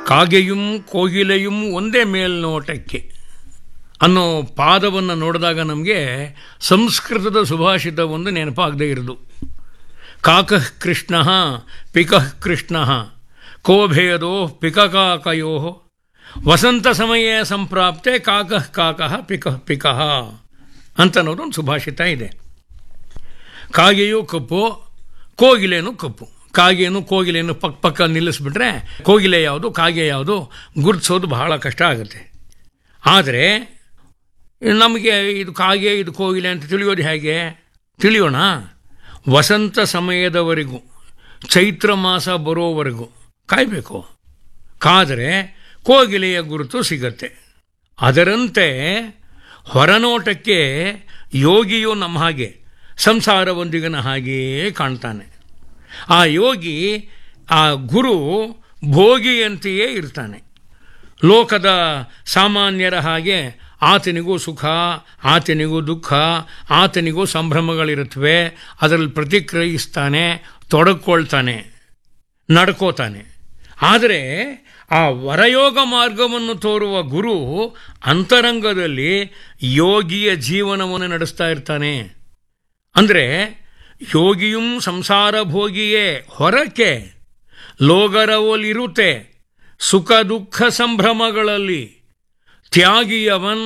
ಕಾಗೆಯುಂ ಕೋಗಿಲೆಯುಂ ಒಂದೇ ಮೇಲ್ನೋಟಕ್ಕೆ ಅನ್ನೋ ಪಾದವನ್ನು ನೋಡಿದಾಗ ನಮಗೆ ಸಂಸ್ಕೃತದ ಸುಭಾಷಿತ ಒಂದು ನೆನಪಾಗದೇ ಇರೋದು ಕಾಕಃ ಕೃಷ್ಣ ಪಿಕಃ ಕೃಷ್ಣ ಕೋಭೇದೋ ಪಿಕಕಾಕಯೋ ವಸಂತ ಸಮಯ ಸಂಪ್ರಾಪ್ತೆ ಕಾಕಃ ಕಾಕಃ ಪಿಕಃ ಪಿಕಃ ಅಂತನ್ನೋದು ಒಂದು ಸುಭಾಷಿತ ಇದೆ ಕಾಗೆಯು ಕಪ್ಪು ಕೋಗಿಲೆನೂ ಕಪ್ಪು ಕಾಗೆಯನ್ನು ಕೋಗಿಲೆಯನ್ನು ಪಕ್ಕ ಪಕ್ಕ ನಿಲ್ಲಿಸ್ಬಿಟ್ರೆ ಕೋಗಿಲೆ ಯಾವುದು ಕಾಗೆ ಯಾವುದು ಗುರುತಿಸೋದು ಬಹಳ ಕಷ್ಟ ಆಗುತ್ತೆ ಆದರೆ ನಮಗೆ ಇದು ಕಾಗೆ ಇದು ಕೋಗಿಲೆ ಅಂತ ತಿಳಿಯೋದು ಹೇಗೆ ತಿಳಿಯೋಣ ವಸಂತ ಸಮಯದವರೆಗೂ ಚೈತ್ರ ಮಾಸ ಬರೋವರೆಗೂ ಕಾಯಬೇಕು ಕಾದರೆ ಕೋಗಿಲೆಯ ಗುರುತು ಸಿಗತ್ತೆ ಅದರಂತೆ ಹೊರನೋಟಕ್ಕೆ ಯೋಗಿಯು ನಮ್ಮ ಹಾಗೆ ಸಂಸಾರವೊಂದಿಗಿನ ಹಾಗೆಯೇ ಕಾಣ್ತಾನೆ ಆ ಯೋಗಿ ಆ ಗುರು ಭೋಗಿಯಂತೆಯೇ ಇರ್ತಾನೆ ಲೋಕದ ಸಾಮಾನ್ಯರ ಹಾಗೆ ಆತನಿಗೂ ಸುಖ ಆತನಿಗೂ ದುಃಖ ಆತನಿಗೂ ಸಂಭ್ರಮಗಳಿರುತ್ತವೆ ಅದರಲ್ಲಿ ಪ್ರತಿಕ್ರಿಯಿಸ್ತಾನೆ ತೊಡಕೊಳ್ತಾನೆ ನಡ್ಕೋತಾನೆ ಆದರೆ ಆ ವರಯೋಗ ಮಾರ್ಗವನ್ನು ತೋರುವ ಗುರು ಅಂತರಂಗದಲ್ಲಿ ಯೋಗಿಯ ಜೀವನವನ್ನು ನಡೆಸ್ತಾ ಇರ್ತಾನೆ ಅಂದರೆ ಯೋಗಿಯೂ ಸಂಸಾರ ಭೋಗಿಯೇ ಹೊರಕ್ಕೆ ಲೋಗರವಲಿರುತ್ತೆ ಸುಖ ದುಃಖ ಸಂಭ್ರಮಗಳಲ್ಲಿ ತ್ಯಾಗಿಯವನ್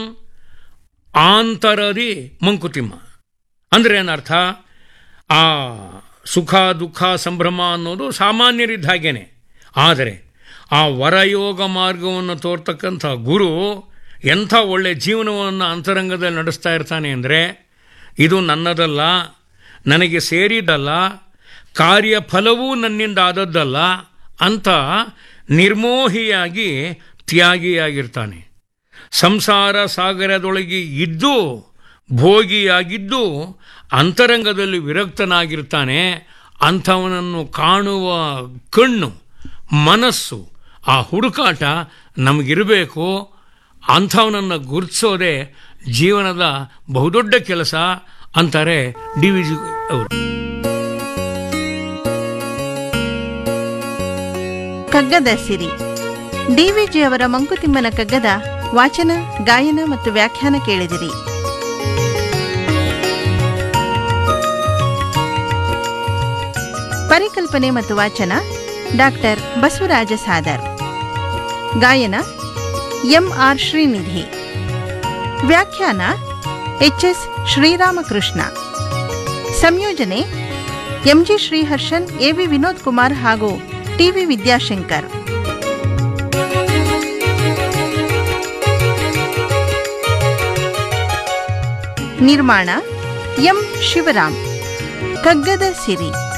ಆಂತರದಿ ಮಂಕುತಿಮ್ಮ ಅಂದರೆ ಏನರ್ಥ ಆ ಸುಖ ದುಃಖ ಸಂಭ್ರಮ ಅನ್ನೋದು ಸಾಮಾನ್ಯರಿದ್ದ ಹಾಗೇನೆ ಆದರೆ ಆ ವರಯೋಗ ಮಾರ್ಗವನ್ನು ತೋರ್ತಕ್ಕಂಥ ಗುರು ಎಂಥ ಒಳ್ಳೆ ಜೀವನವನ್ನು ಅಂತರಂಗದಲ್ಲಿ ನಡೆಸ್ತಾ ಇರ್ತಾನೆ ಅಂದರೆ ಇದು ನನ್ನದಲ್ಲ ನನಗೆ ಸೇರಿದಲ್ಲ ಕಾರ್ಯಫಲವೂ ನನ್ನಿಂದ ಆದದ್ದಲ್ಲ ಅಂತ ನಿರ್ಮೋಹಿಯಾಗಿ ತ್ಯಾಗಿಯಾಗಿರ್ತಾನೆ ಸಂಸಾರ ಸಾಗರದೊಳಗೆ ಇದ್ದು ಭೋಗಿಯಾಗಿದ್ದು ಅಂತರಂಗದಲ್ಲಿ ವಿರಕ್ತನಾಗಿರ್ತಾನೆ ಅಂಥವನನ್ನು ಕಾಣುವ ಕಣ್ಣು ಮನಸ್ಸು ಆ ಹುಡುಕಾಟ ನಮಗಿರಬೇಕು ಅಂಥವನನ್ನು ಗುರುತಿಸೋದೇ ಜೀವನದ ಬಹುದೊಡ್ಡ ಕೆಲಸ ಅಂತಾರೆ ಡಿ ವಿ ಜಿ ಅವರು ಕಗ್ಗದ ಸಿರಿ ಡಿವಿಜಿ ಅವರ ಮಂಕುತಿಮ್ಮನ ಕಗ್ಗದ ವಾಚನ ಗಾಯನ ಮತ್ತು ವ್ಯಾಖ್ಯಾನ ಕೇಳಿದಿರಿ ಪರಿಕಲ್ಪನೆ ಮತ್ತು ವಾಚನ ಡಾಕ್ಟರ್ ಬಸವರಾಜ ಸಾದರ್ ಗಾಯನ ಎಂ ಆರ್ ಶ್ರೀನಿಧಿ ವ್ಯಾಖ್ಯಾನ ಎಚ್ ಎಸ್ ಶ್ರೀರಾಮಕೃಷ್ಣ ಸಂಯೋಜನೆ ಎಂಜಿ ಶ್ರೀಹರ್ಷನ್ ಎವಿ ವಿನೋದ್ ಕುಮಾರ್ ಹಾಗೂ ಟಿವಿ ವಿದ್ಯಾಶಂಕರ್ ನಿರ್ಮಾಣ ಎಂ ಶಿವರಾಮ್ ಕಗ್ಗದ ಸಿರಿ